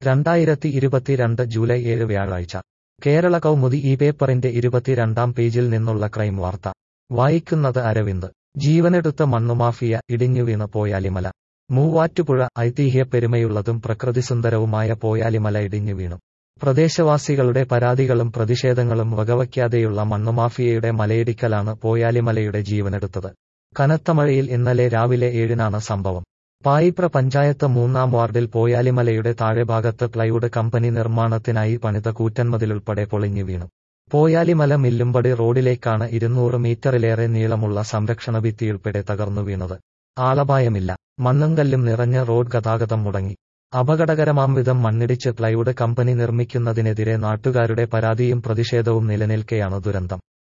രണ്ടായിരത്തി ഇരുപത്തിരണ്ട് ജൂലൈ ഏഴ് വ്യാഴാഴ്ച കേരള കൗമുദി ഈ പേപ്പറിന്റെ ഇരുപത്തിരണ്ടാം പേജിൽ നിന്നുള്ള ക്രൈം വാർത്ത വായിക്കുന്നത് അരവിന്ദ് ജീവനെടുത്ത മണ്ണുമാഫിയ ഇടിഞ്ഞുവീണ് പോയാലിമല മൂവാറ്റുപുഴ ഐതിഹ്യ പെരുമയുള്ളതും പ്രകൃതിസുന്ദരവുമായ പോയാലിമല ഇടിഞ്ഞുവീണു പ്രദേശവാസികളുടെ പരാതികളും പ്രതിഷേധങ്ങളും വകവയ്ക്കാതെയുള്ള മണ്ണുമാഫിയയുടെ മലയിടിക്കലാണ് പോയാലിമലയുടെ ജീവനെടുത്തത് കനത്ത മഴയിൽ ഇന്നലെ രാവിലെ ഏഴിനാണ് സംഭവം പായിപ്ര പഞ്ചായത്ത് മൂന്നാം വാർഡിൽ പോയാലിമലയുടെ താഴെഭാഗത്ത് പ്ലൈവുഡ് കമ്പനി നിർമ്മാണത്തിനായി പണിത കൂറ്റൻമതിലുൾപ്പെടെ പൊളിഞ്ഞു വീണു പോയാലിമല മില്ലുംപടി റോഡിലേക്കാണ് ഇരുന്നൂറ് മീറ്ററിലേറെ നീളമുള്ള സംരക്ഷണ ഭിത്തിയുൾപ്പെടെ തകർന്നു വീണത് ആളപായമില്ല മണ്ണും കല്ലും നിറഞ്ഞ റോഡ് ഗതാഗതം മുടങ്ങി അപകടകരമാം വിധം മണ്ണിടിച്ച് പ്ലൈവുഡ് കമ്പനി നിർമ്മിക്കുന്നതിനെതിരെ നാട്ടുകാരുടെ പരാതിയും പ്രതിഷേധവും നിലനിൽക്കെയാണ് ദുരന്തം